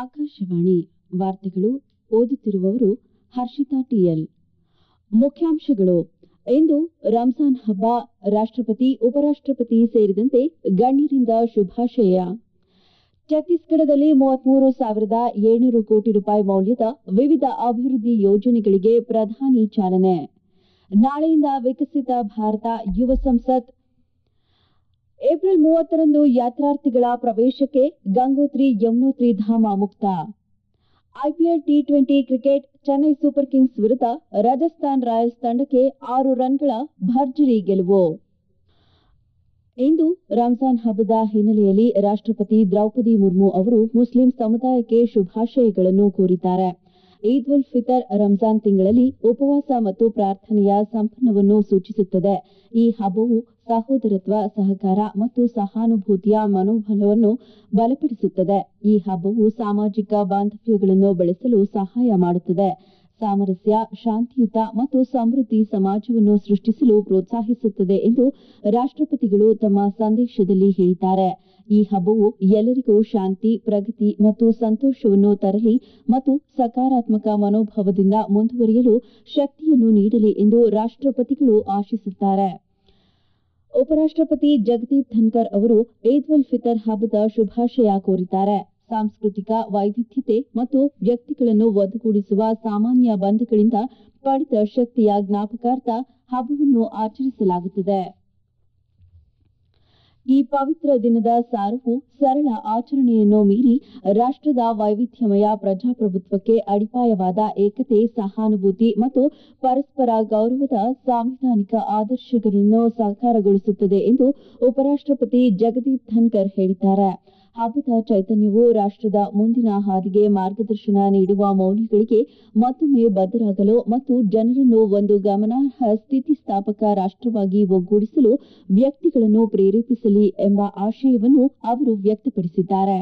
ಆಕಾಶವಾಣಿ ವಾರ್ತೆಗಳು ಓದುತ್ತಿರುವವರು ಹರ್ಷಿತಾ ಟಿಎಲ್ ಮುಖ್ಯಾಂಶಗಳು ಇಂದು ರಂಜಾನ್ ಹಬ್ಬ ರಾಷ್ಟಪತಿ ಉಪರಾಷ್ಟಪತಿ ಸೇರಿದಂತೆ ಗಣ್ಯರಿಂದ ಶುಭಾಶಯ ಛತ್ತೀಸ್ಗಢದಲ್ಲಿ ಮೂವತ್ಮೂರು ಸಾವಿರದ ಏಳ್ನೂರು ಕೋಟಿ ರೂಪಾಯಿ ಮೌಲ್ಯದ ವಿವಿಧ ಅಭಿವೃದ್ಧಿ ಯೋಜನೆಗಳಿಗೆ ಪ್ರಧಾನಿ ಚಾಲನೆ ನಾಳೆಯಿಂದ ವಿಕಸಿತ ಭಾರತ ಯುವ ಸಂಸತ್ ಏಪ್ರಿಲ್ ಮೂವತ್ತರಂದು ಯಾತ್ರಾರ್ಥಿಗಳ ಪ್ರವೇಶಕ್ಕೆ ಗಂಗೋತ್ರಿ ಯಮುನೋತ್ರಿ ಧಾಮ ಮುಕ್ತ IPL T twenty cricket Chennai Super Kings ವಿರುದ್ಧ ರಾಜಸ್ಥಾನ್ ರಾಯಲ್ಸ್ ತಂಡಕ್ಕೆ ಆರು ರನ್ಗಳ ಭರ್ಜರಿ ಗೆಲುವು ಇಂದು ರಂಜಾನ್ ಹಬ್ಬದ ಹಿನ್ನೆಲೆಯಲ್ಲಿ ರಾಷ್ಟಪತಿ ದ್ರೌಪದಿ ಮುರ್ಮು ಅವರು ಮುಸ್ಲಿಂ ಸಮುದಾಯಕ್ಕೆ ಶುಭಾಶಯಗಳನ್ನು ಕೋರಿದ್ದಾರೆ ಈದ್ ಉಲ್ ಫಿತರ್ ರಂಜಾನ್ ತಿಂಗಳಲ್ಲಿ ಉಪವಾಸ ಮತ್ತು ಪ್ರಾರ್ಥನೆಯ ಸಂಪನ್ನವನ್ನು ಸೂಚಿಸುತ್ತದೆ ಈ ಹಬ್ಬವು ಸಹೋದರತ್ವ ಸಹಕಾರ ಮತ್ತು ಸಹಾನುಭೂತಿಯ ಮನೋಬಲವನ್ನು ಬಲಪಡಿಸುತ್ತದೆ ಈ ಹಬ್ಬವು ಸಾಮಾಜಿಕ ಬಾಂಧವ್ಯಗಳನ್ನು ಬೆಳೆಸಲು ಸಹಾಯ ಮಾಡುತ್ತದೆ ಸಾಮರಸ್ಯ ಶಾಂತಿಯುತ ಮತ್ತು ಸಮೃದ್ಧಿ ಸಮಾಜವನ್ನು ಸೃಷ್ಟಿಸಲು ಪ್ರೋತ್ಸಾಹಿಸುತ್ತದೆ ಎಂದು ರಾಷ್ಟಪತಿಗಳು ತಮ್ಮ ಸಂದೇಶದಲ್ಲಿ ಹೇಳಿದ್ದಾರೆ ಈ ಹಬ್ಬವು ಎಲ್ಲರಿಗೂ ಶಾಂತಿ ಪ್ರಗತಿ ಮತ್ತು ಸಂತೋಷವನ್ನು ತರಲಿ ಮತ್ತು ಸಕಾರಾತ್ಮಕ ಮನೋಭಾವದಿಂದ ಮುಂದುವರಿಯಲು ಶಕ್ತಿಯನ್ನು ನೀಡಲಿ ಎಂದು ರಾಷ್ಟಪತಿಗಳು ಆಶಿಸುತ್ತಾರೆ ಉಪರಾಷ್ಟಪತಿ ಜಗದೀಪ್ ಧನ್ಕರ್ ಅವರು ಈದ್ ಉಲ್ ಫಿತರ್ ಹಬ್ಬದ ಶುಭಾಶಯ ಕೋರಿದ್ದಾರೆ ಸಾಂಸ್ಕೃತಿಕ ವೈವಿಧ್ಯತೆ ಮತ್ತು ವ್ಯಕ್ತಿಗಳನ್ನು ಒಗ್ಗೂಡಿಸುವ ಸಾಮಾನ್ಯ ಬಂಧಗಳಿಂದ ಪಡೆದ ಶಕ್ತಿಯ ಜ್ಞಾಪಕಾರ್ಥ ಹಬ್ಬವನ್ನು ಆಚರಿಸಲಾಗುತ್ತದೆ ಈ ಪವಿತ್ರ ದಿನದ ಸಾರವು ಸರಳ ಆಚರಣೆಯನ್ನು ಮೀರಿ ರಾಷ್ಟದ ವೈವಿಧ್ಯಮಯ ಪ್ರಜಾಪ್ರಭುತ್ವಕ್ಕೆ ಅಡಿಪಾಯವಾದ ಏಕತೆ ಸಹಾನುಭೂತಿ ಮತ್ತು ಪರಸ್ಪರ ಗೌರವದ ಸಾಂವಿಧಾನಿಕ ಆದರ್ಶಗಳನ್ನು ಸಾಕಾರಗೊಳಿಸುತ್ತದೆ ಎಂದು ಉಪರಾಷ್ಟಪತಿ ಜಗದೀಪ್ ಧನ್ಕರ್ ಹೇಳಿದ್ದಾರೆ ಹಬ್ಬದ ಚೈತನ್ಯವು ರಾಷ್ಟದ ಮುಂದಿನ ಹಾದಿಗೆ ಮಾರ್ಗದರ್ಶನ ನೀಡುವ ಮೌಲ್ಯಗಳಿಗೆ ಮತ್ತೊಮ್ಮೆ ಬದ್ಧರಾಗಲು ಮತ್ತು ಜನರನ್ನು ಒಂದು ಗಮನಾರ್ಹ ಸ್ಥಿತಿಸ್ಥಾಪಕ ರಾಷ್ಟವಾಗಿ ಒಗ್ಗೂಡಿಸಲು ವ್ಯಕ್ತಿಗಳನ್ನು ಪ್ರೇರೇಪಿಸಲಿ ಎಂಬ ಆಶಯವನ್ನು ಅವರು ವ್ಯಕ್ತಪಡಿಸಿದ್ದಾರೆ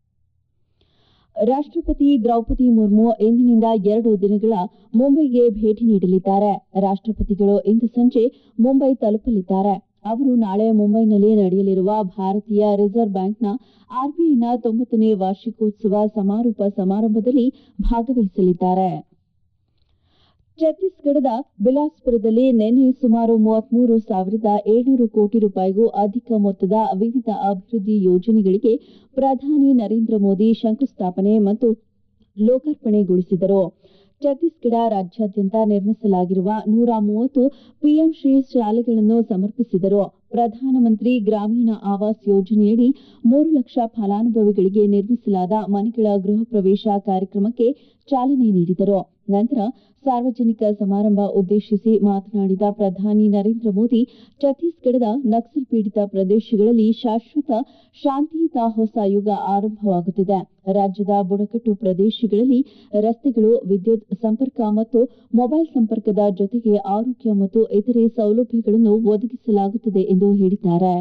ರಾಷ್ಟಪತಿ ದ್ರೌಪದಿ ಮುರ್ಮು ಇಂದಿನಿಂದ ಎರಡು ದಿನಗಳ ಮುಂಬೈಗೆ ಭೇಟಿ ನೀಡಲಿದ್ದಾರೆ ರಾಷ್ಟಪತಿಗಳು ಇಂದು ಸಂಜೆ ಮುಂಬೈ ತಲುಪಲಿದ್ದಾರೆ ಅವರು ನಾಳೆ ಮುಂಬೈನಲ್ಲಿ ನಡೆಯಲಿರುವ ಭಾರತೀಯ ರಿಸರ್ವ್ ಬ್ಯಾಂಕ್ನ ಆರ್ಬಿಐನ ತೊಂಬತ್ತನೇ ವಾರ್ಷಿಕೋತ್ಸವ ಸಮಾರೋಪ ಸಮಾರಂಭದಲ್ಲಿ ಭಾಗವಹಿಸಲಿದ್ದಾರೆ ಛತ್ತೀಸ್ಗಢದ ಬಿಲಾಸ್ಪುರದಲ್ಲಿ ನಿನ್ನೆ ಸುಮಾರು ಮೂವತ್ಮೂರು ಸಾವಿರದ ಏಳ್ನೂರು ಕೋಟಿ ರೂಪಾಯಿಗೂ ಅಧಿಕ ಮೊತ್ತದ ವಿವಿಧ ಅಭಿವೃದ್ಧಿ ಯೋಜನೆಗಳಿಗೆ ಪ್ರಧಾನಿ ನರೇಂದ್ರ ಮೋದಿ ಶಂಕುಸ್ಥಾಪನೆ ಮತ್ತು ಲೋಕಾರ್ಪಣೆಗೊಳಿಸಿದರು ಛತ್ತೀಸ್ಗಢ ರಾಜ್ಯಾದ್ಯಂತ ನಿರ್ಮಿಸಲಾಗಿರುವ ನೂರ ಮೂವತ್ತು ಪಿಎಂ ಶ್ರೀ ಶಾಲೆಗಳನ್ನು ಸಮರ್ಪಿಸಿದರು ಪ್ರಧಾನಮಂತ್ರಿ ಗ್ರಾಮೀಣ ಆವಾಸ್ ಯೋಜನೆಯಡಿ ಮೂರು ಲಕ್ಷ ಫಲಾನುಭವಿಗಳಿಗೆ ನಿರ್ಮಿಸಲಾದ ಮನೆಗಳ ಗೃಹ ಪ್ರವೇಶ ಕಾರ್ಯಕ್ರಮಕ್ಕೆ ಚಾಲನೆ ನೀಡಿದರು ನಂತರ ಸಾರ್ವಜನಿಕ ಸಮಾರಂಭ ಉದ್ದೇಶಿಸಿ ಮಾತನಾಡಿದ ಪ್ರಧಾನಿ ನರೇಂದ್ರ ಮೋದಿ ಛತ್ತೀಸ್ಗಢದ ನಕ್ಸಲ್ ಪೀಡಿತ ಪ್ರದೇಶಗಳಲ್ಲಿ ಶಾಶ್ವತ ಶಾಂತಿಯುತ ಹೊಸ ಯುಗ ಆರಂಭವಾಗುತ್ತಿದೆ ರಾಜ್ಯದ ಬುಡಕಟ್ಟು ಪ್ರದೇಶಗಳಲ್ಲಿ ರಸ್ತೆಗಳು ವಿದ್ಯುತ್ ಸಂಪರ್ಕ ಮತ್ತು ಮೊಬೈಲ್ ಸಂಪರ್ಕದ ಜೊತೆಗೆ ಆರೋಗ್ಯ ಮತ್ತು ಇತರೆ ಸೌಲಭ್ಯಗಳನ್ನು ಒದಗಿಸಲಾಗುತ್ತದೆ ಎಂದು ಹೇಳಿದ್ದಾರೆ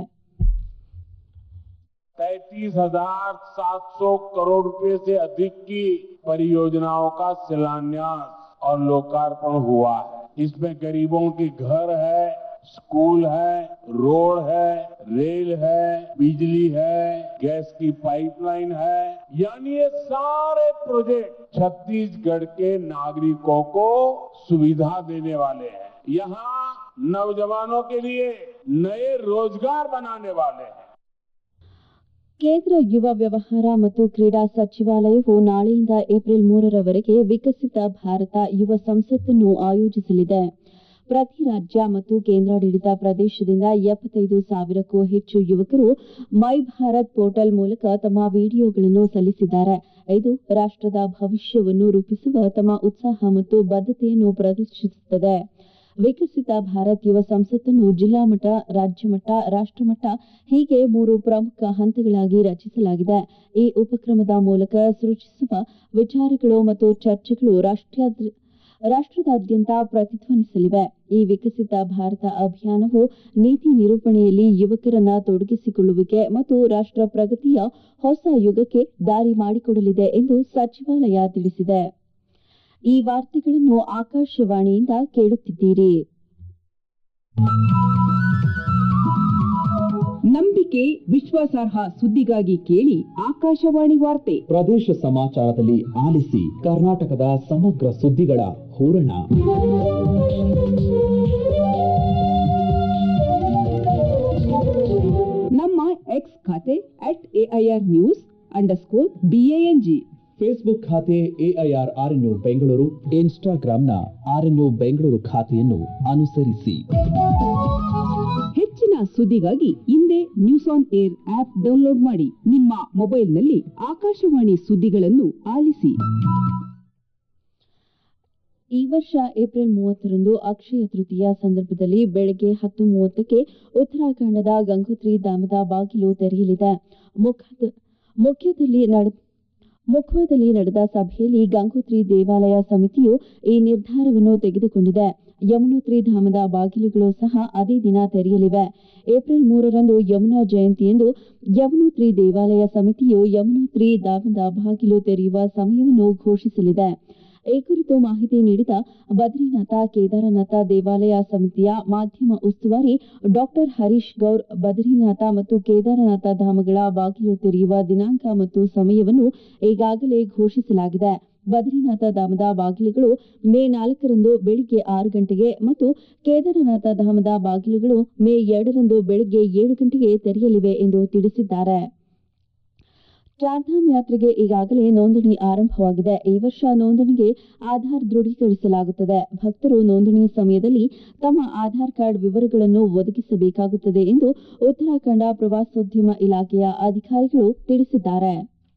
तैतीस हजार सात सौ करोड़ रुपए से अधिक की परियोजनाओं का शिलान्यास और लोकार्पण हुआ है इसमें गरीबों के घर है स्कूल है रोड है रेल है बिजली है गैस की पाइपलाइन है यानी ये सारे प्रोजेक्ट छत्तीसगढ़ के नागरिकों को सुविधा देने वाले हैं यहाँ नौजवानों के लिए नए रोजगार बनाने वाले हैं ಕೇಂದ್ರ ಯುವ ವ್ಯವಹಾರ ಮತ್ತು ಕ್ರೀಡಾ ಸಚಿವಾಲಯವು ನಾಳೆಯಿಂದ ಏಪ್ರಿಲ್ ಮೂರರವರೆಗೆ ವಿಕಸಿತ ಭಾರತ ಯುವ ಸಂಸತ್ತನ್ನು ಆಯೋಜಿಸಲಿದೆ ಪ್ರತಿ ರಾಜ್ಯ ಮತ್ತು ಕೇಂದ್ರಾಡಳಿತ ಪ್ರದೇಶದಿಂದ ಎಪ್ಪತ್ತೈದು ಸಾವಿರಕ್ಕೂ ಹೆಚ್ಚು ಯುವಕರು ಮೈ ಭಾರತ್ ಪೋರ್ಟಲ್ ಮೂಲಕ ತಮ್ಮ ವಿಡಿಯೋಗಳನ್ನು ಸಲ್ಲಿಸಿದ್ದಾರೆ ಇದು ರಾಷ್ಟದ ಭವಿಷ್ಯವನ್ನು ರೂಪಿಸುವ ತಮ್ಮ ಉತ್ಸಾಹ ಮತ್ತು ಬದ್ಧತೆಯನ್ನು ಪ್ರದರ್ಶಿಸುತ್ತದೆ ವಿಕಸಿತ ಭಾರತ್ ಯುವ ಸಂಸತ್ತನ್ನು ಜಿಲ್ಲಾ ಮಟ್ಟ ರಾಜ್ಯ ಮಟ್ಟ ರಾಷ್ಟಮಟ್ಟ ಹೀಗೆ ಮೂರು ಪ್ರಮುಖ ಹಂತಗಳಾಗಿ ರಚಿಸಲಾಗಿದೆ ಈ ಉಪಕ್ರಮದ ಮೂಲಕ ಸೃಜಿಸುವ ವಿಚಾರಗಳು ಮತ್ತು ಚರ್ಚೆಗಳು ರಾಷ್ಟದಾದ್ಯಂತ ಪ್ರತಿಧ್ವನಿಸಲಿವೆ ಈ ವಿಕಸಿತ ಭಾರತ ಅಭಿಯಾನವು ನೀತಿ ನಿರೂಪಣೆಯಲ್ಲಿ ಯುವಕರನ್ನ ತೊಡಗಿಸಿಕೊಳ್ಳುವಿಕೆ ಮತ್ತು ರಾಷ್ಟ ಪ್ರಗತಿಯ ಹೊಸ ಯುಗಕ್ಕೆ ದಾರಿ ಮಾಡಿಕೊಡಲಿದೆ ಎಂದು ಸಚಿವಾಲಯ ತಿಳಿಸಿದೆ ಈ ವಾರ್ತೆಗಳನ್ನು ಆಕಾಶವಾಣಿಯಿಂದ ಕೇಳುತ್ತಿದ್ದೀರಿ ನಂಬಿಕೆ ವಿಶ್ವಾಸಾರ್ಹ ಸುದ್ದಿಗಾಗಿ ಕೇಳಿ ಆಕಾಶವಾಣಿ ವಾರ್ತೆ ಪ್ರದೇಶ ಸಮಾಚಾರದಲ್ಲಿ ಆಲಿಸಿ ಕರ್ನಾಟಕದ ಸಮಗ್ರ ಸುದ್ದಿಗಳ ಹೂರಣ ನಮ್ಮ ಎಕ್ಸ್ ಖಾತೆ at AIR news underscore BANG Facebook ಖಾತೆ ಎಐಆರ್ ಆರ್ಎನ್ಯು ಬೆಂಗಳೂರು ಇನ್ಸ್ಟಾಗ್ರಾಂನ ಆರ್ಎನ್ಯು ಬೆಂಗಳೂರು ಖಾತೆಯನ್ನು ಅನುಸರಿಸಿ ಹೆಚ್ಚಿನ ಸುದ್ದಿಗಾಗಿ ಹಿಂದೆ news on air app download ಮಾಡಿ ನಿಮ್ಮ ಮೊಬೈಲ್ನಲ್ಲಿ ಆಕಾಶವಾಣಿ ಸುದ್ದಿಗಳನ್ನು ಆಲಿಸಿ ಈ ವರ್ಷ ಏಪ್ರಿಲ್ ಮೂವತ್ತರಂದು ಅಕ್ಷಯ ತೃತೀಯ ಸಂದರ್ಭದಲ್ಲಿ ಬೆಳಗ್ಗೆ ಹತ್ತು ಮೂವತ್ತಕ್ಕೆ ಉತ್ತರಾಖಂಡದ ಗಂಗೋತ್ರಿ ಧಾಮದ ಬಾಗಿಲು ತೆರೆಯಲಿದೆ ಮುಖದ ಮುಖ್ಯದಲ್ಲಿ ನಡೆ ಮುಖ್ಯದಲ್ಲಿ ನಡೆದ ಸಭೆಯಲ್ಲಿ ಗಂಗೋತ್ರಿ ದೇವಾಲಯ ಸಮಿತಿಯು ಈ ನಿರ್ಧಾರವನ್ನು ತೆಗೆದುಕೊಂಡಿದೆ ಯಮುನೋತ್ರಿ ಧಾಮದ ಬಾಗಿಲುಗಳು ಸಹ ಅದೇ ದಿನ ತೆರೆಯಲಿವೆ ಏಪ್ರಿಲ್ ಮೂರರಂದು ಯಮುನಾ ಜಯಂತಿಯಂದು ಯಮುನೋತ್ರಿ ದೇವಾಲಯ ಸಮಿತಿಯು ಯಮುನೋತ್ರಿ ಧಾಮದ ಬಾಗಿಲು ತೆರೆಯುವ ಸಮಯವನ್ನು ಘೋಷಿಸಲಿದೆ ಈ ಕುರಿತು ಮಾಹಿತಿ ನೀಡಿದ ಬದ್ರಿನಾಥ ಕೇದಾರನಾಥ ದೇವಾಲಯ ಸಮಿತಿಯ ಮಾಧ್ಯಮ ಉಸ್ತುವಾರಿ ಡಾಕ್ಟರ್ ಹರೀಶ್ ಗೌರ್ ಬದ್ರಿನಾಥ ಮತ್ತು ಕೇದಾರನಾಥ ಧಾಮಗಳ ಬಾಗಿಲು ತೆರೆಯುವ ದಿನಾಂಕ ಮತ್ತು ಸಮಯವನ್ನು ಈಗಾಗಲೇ ಘೋಷಿಸಲಾಗಿದೆ ಬದ್ರಿನಾಥ ಧಾಮದ ಬಾಗಿಲುಗಳು ಮೇ ನಾಲ್ಕರಂದು ಬೆಳಿಗ್ಗೆ ಆರು ಗಂಟೆಗೆ ಮತ್ತು ಕೇದಾರನಾಥ ಧಾಮದ ಬಾಗಿಲುಗಳು ಮೇ ಎರಡರಂದು ಬೆಳಗ್ಗೆ ಏಳು ಗಂಟೆಗೆ ತೆರೆಯಲಿವೆ ಎಂದು ತಿಳಿಸಿದ್ದಾರೆ ಚಾರ್ಧಾಮ್ ಯಾತ್ರೆಗೆ ಈಗಾಗಲೇ ನೋಂದಣಿ ಆರಂಭವಾಗಿದೆ ಈ ವರ್ಷ ನೋಂದಣಿಗೆ ಆಧಾರ್ ದೃಢೀಕರಿಸಲಾಗುತ್ತದೆ ಭಕ್ತರು ನೋಂದಣಿ ಸಮಯದಲ್ಲಿ ತಮ್ಮ ಆಧಾರ್ ಕಾರ್ಡ್ ವಿವರಗಳನ್ನು ಒದಗಿಸಬೇಕಾಗುತ್ತದೆ ಎಂದು ಉತ್ತರಾಖಂಡ ಪ್ರವಾಸೋದ್ಯಮ ಇಲಾಖೆಯ ಅಧಿಕಾರಿಗಳು ತಿಳಿಸಿದ್ದಾರೆ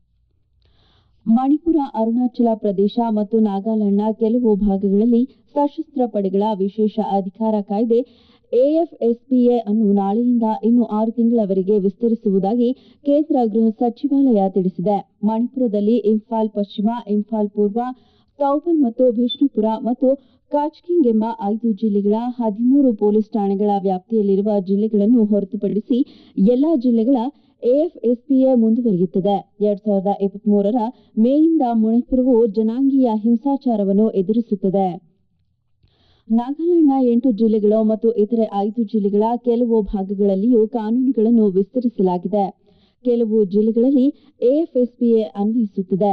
ಮಣಿಪುರ ಅರುಣಾಚಲ ಪ್ರದೇಶ ಮತ್ತು ನಾಗಾಲ್ಯಾಂಡ್ನ ಕೆಲವು ಭಾಗಗಳಲ್ಲಿ ಸಶಸ್ತ್ರ ಪಡೆಗಳ ವಿಶೇಷ ಅಧಿಕಾರ ಕಾಯ್ದೆ ಎಎಫ್ಎಸ್ಪಿಎ ಅನ್ನು ನಾಳೆಯಿಂದ ಇನ್ನು ಆರು ತಿಂಗಳವರೆಗೆ ವಿಸ್ತರಿಸುವುದಾಗಿ ಕೇಂದ್ರ ಗೃಹ ಸಚಿವಾಲಯ ತಿಳಿಸಿದೆ ಮಣಿಪುರದಲ್ಲಿ ಇಂಫಾಲ್ ಪಶ್ಚಿಮ ಇಂಫಾಲ್ ಪೂರ್ವ ತೌಬಲ್ ಮತ್ತು ಬಿಷ್ಣುಪುರ ಮತ್ತು ಕಾಚ್ಕಿಂಗ್ ಎಂಬ ಐದು ಜಿಲ್ಲೆಗಳ ಹದಿಮೂರು ಪೊಲೀಸ್ ಠಾಣೆಗಳ ವ್ಯಾಪ್ತಿಯಲ್ಲಿರುವ ಜಿಲ್ಲೆಗಳನ್ನು ಹೊರತುಪಡಿಸಿ ಎಲ್ಲಾ ಜಿಲ್ಲೆಗಳ ಎಎಫ್ಎಸ್ಪಿಎ ಮುಂದುವರಿಯುತ್ತದೆ ಎರಡ್ ಸಾವಿರದ ಇಪ್ಪತ್ಮೂರರ ಮೇಯಿಂದ ಮಣಿಪುರವು ಜನಾಂಗೀಯ ಹಿಂಸಾಚಾರವನ್ನು ಎದುರಿಸುತ್ತದೆ ನಾಗಾಲ್ಯಾಂಡ್ನ ಎಂಟು ಜಿಲ್ಲೆಗಳು ಮತ್ತು ಇತರೆ ಐದು ಜಿಲ್ಲೆಗಳ ಕೆಲವು ಭಾಗಗಳಲ್ಲಿಯೂ ಕಾನೂನುಗಳನ್ನು ವಿಸ್ತರಿಸಲಾಗಿದೆ ಕೆಲವು ಜಿಲ್ಲೆಗಳಲ್ಲಿ ಎಎಫ್ಎಸ್ಪಿಎ ಅನ್ವಯಿಸುತ್ತದೆ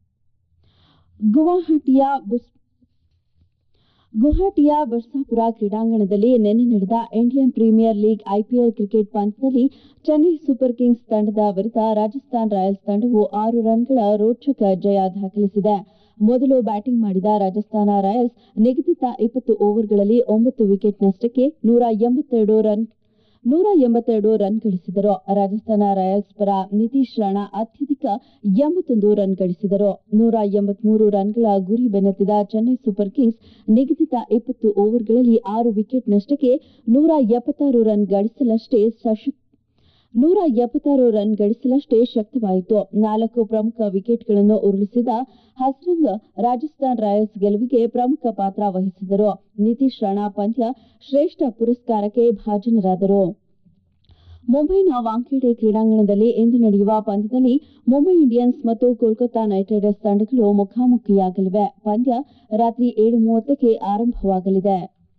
ಗುವಾಹಟಿಯ ಬುಸ್ ಗುವಾಹಟಿಯ ಬರ್ಸಾಪುರ ಕ್ರೀಡಾಂಗಣದಲ್ಲಿ ನಿನ್ನೆ ನಡೆದ Indian Premier League IPL cricket ಪಂದ್ಯದಲ್ಲಿ ಚೆನ್ನೈ ಸೂಪರ್ ಕಿಂಗ್ಸ್ ತಂಡದ ವಿರುದ್ಧ ರಾಜಸ್ಥಾನ್ ರಾಯಲ್ಸ್ ತಂಡವು ಆರು ರನ್ಗಳ ರೋಚಕ ಜಯ ದಾಖಲಿಸಿದೆ ಮೊದಲು ಬ್ಯಾಟಿಂಗ್ ಮಾಡಿದ ರಾಜಸ್ಥಾನ ರಾಯಲ್ಸ್ ನಿಗದಿತ ಇಪ್ಪತ್ತು ಓವರ್ಗಳಲ್ಲಿ ಒಂಬತ್ತು ವಿಕೆಟ್ ನಷ್ಟಕ್ಕೆ ನೂರ ಎಂಬತ್ತೆರಡು ರನ್ ನೂರ ಎಂಬತ್ತೆರಡು ರನ್ ಗಳಿಸಿದರು ರಾಜಸ್ಥಾನ ರಾಯಲ್ಸ್ ಪರ ನಿತೀಶ್ ರಾಣಾ ಅತ್ಯಧಿಕ ಎಂಬತ್ತೊಂದು ರನ್ ಗಳಿಸಿದರು ನೂರ ಎಂಬತ್ಮೂರು ರನ್ಗಳ ಗುರಿ ಬೆನ್ನತ್ತಿದ ಚೆನ್ನೈ ಸೂಪರ್ ಕಿಂಗ್ಸ್ ನಿಗದಿತ ಇಪ್ಪತ್ತು ಓವರ್ಗಳಲ್ಲಿ ಆರು ವಿಕೆಟ್ ನಷ್ಟಕ್ಕೆ ನೂರ ಎಪ್ಪತ್ತಾರು ರನ್ ಗಳಿಸಲಷ್ಟೇ ಸಶಕ್ತ ನೂರ ಎಪ್ಪತ್ತಾರು ರನ್ ಗಳಿಸಲಷ್ಟೇ ಶಕ್ತವಾಯಿತು ನಾಲ್ಕು ಪ್ರಮುಖ ವಿಕೆಟ್ಗಳನ್ನು ಉರುಳಿಸಿದ ಹಸ್ರಂಗ್ ರಾಜಸ್ಥಾನ್ ರಾಯಲ್ಸ್ ಗೆಲುವಿಗೆ ಪ್ರಮುಖ ಪಾತ್ರ ವಹಿಸಿದರು ನಿತೀಶ್ ರಾಣಾ ಪಂದ್ಯ ಶ್ರೇಷ್ಠ ಪುರಸ್ಕಾರಕ್ಕೆ ಭಾಜನರಾದರು ಮುಂಬೈನ ವಾಂಖೇಡೆ ಕ್ರೀಡಾಂಗಣದಲ್ಲಿ ಇಂದು ನಡೆಯುವ ಪಂದ್ಯದಲ್ಲಿ ಮುಂಬೈ ಇಂಡಿಯನ್ಸ್ ಮತ್ತು ಕೋಲ್ಕತಾ ನೈಟ್ ರೈಡರ್ಸ್ ತಂಡಗಳು ಮುಖಾಮುಖಿಯಾಗಲಿವೆ ಪಂದ್ಯ ರಾತ್ರಿ ಏಳು ಮೂವತ್ತಕ್ಕೆ ಆರಂಭವಾಗಲಿದೆ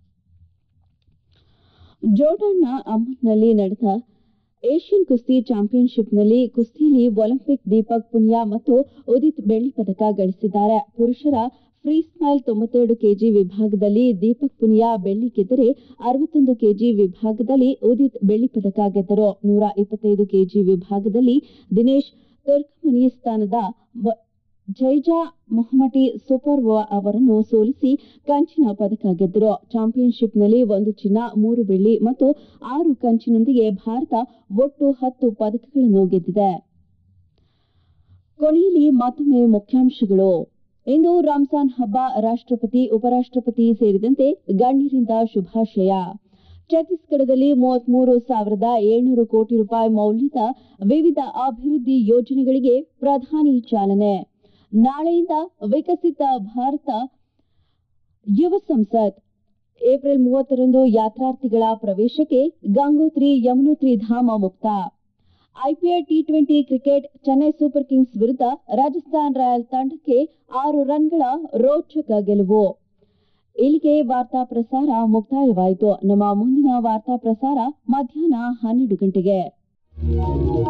ಜೋರ್ಡಾನ್ನ ಅಮ್ಮನ್ನಲ್ಲಿ ನಡೆದ ಏಷ್ಯನ್ ಕುಸ್ತಿ ಚಾಂಪಿಯನ್ಶಿಪ್ನಲ್ಲಿ ಕುಸ್ತಿಯಲ್ಲಿ ಒಲಿಂಪಿಕ್ ದೀಪಕ್ ಪುನಿಯಾ ಮತ್ತು ಉದಿತ್ ಬೆಳ್ಳಿ ಪದಕ ಗಳಿಸಿದ್ದಾರೆ ಪುರುಷರ ಫ್ರೀ ಸ್ಟೈಲ್ ತೊಂಬತ್ತೆರಡು ಕೆಜಿ ವಿಭಾಗದಲ್ಲಿ ದೀಪಕ್ ಪುನಿಯಾ ಬೆಳ್ಳಿ ಗೆದ್ದರೆ ಅರವತ್ತೊಂದು ಕೆಜಿ ವಿಭಾಗದಲ್ಲಿ ಉದಿತ್ ಬೆಳ್ಳಿ ಪದಕ ಗೆದ್ದರು ನೂರ ಇಪ್ಪತ್ತೈದು ಕೆಜಿ ವಿಭಾಗದಲ್ಲಿ ದಿನೇಶ್ ತುರ್ಕಮನಿಸ್ತಾನದ ಜೈಜಾ ಮೊಹಮಟಿ ಸೂಪರ್ವಾ ಅವರನ್ನು ಸೋಲಿಸಿ ಕಂಚಿನ ಪದಕ ಗೆದ್ದರು ಚಾಂಪಿಯನ್ಶಿಪ್ನಲ್ಲಿ ಒಂದು ಚಿನ್ನ ಮೂರು ಬೆಳ್ಳಿ ಮತ್ತು ಆರು ಕಂಚಿನೊಂದಿಗೆ ಭಾರತ ಒಟ್ಟು ಹತ್ತು ಪದಕಗಳನ್ನು ಗೆದ್ದಿದೆ ಕೊನೆಯಲ್ಲಿ ಮತ್ತೊಮ್ಮೆ ಮುಖ್ಯಾಂಶಗಳು ಇಂದು ರಂಜಾನ್ ಹಬ್ಬ ರಾಷ್ಟ್ರಪತಿ ಉಪರಾಷ್ಟ್ರಪತಿ ಸೇರಿದಂತೆ ಗಣ್ಯರಿಂದ ಶುಭಾಶಯ ಛತ್ತೀಸ್ಗಢದಲ್ಲಿ ಮೂವತ್ಮೂರು ಸಾವಿರದ ಏಳ್ನೂರು ಕೋಟಿ ರೂಪಾಯಿ ಮೌಲ್ಯದ ವಿವಿಧ ಅಭಿವೃದ್ಧಿ ಯೋಜನೆಗಳಿಗೆ ಪ್ರಧಾನಿ ಚಾಲನೆ ನಾಳೆಯಿಂದ ವಿಕಸಿತ ಭಾರತ ಯುವ ಸಂಸತ್ ಏಪ್ರಿಲ್ ಮೂವತ್ತರಂದು ಯಾತ್ರಾರ್ಥಿಗಳ ಪ್ರವೇಶಕ್ಕೆ ಗಂಗೋತ್ರಿ ಯಮುನೋತ್ರಿ ಧಾಮ ಮುಕ್ತ IPL T twenty cricket Chennai Super Kings ವಿರುದ್ಧ ರಾಜಸ್ಥಾನ್ ರಾಯಲ್ ತಂಡಕ್ಕೆ ಆರು ರನ್ಗಳ ರೋಚಕ ಗೆಲುವು ಇಲ್ಲಿಗೆ ವಾರ್ತಾ ಪ್ರಸಾರ ಮುಕ್ತಾಯವಾಯಿತು ನಮ್ಮ ಮುಂದಿನ ವಾರ್ತಾ ಪ್ರಸಾರ ಮಧ್ಯಾಹ್ನ ಹನ್ನೆರಡು ಗಂಟೆಗೆ ು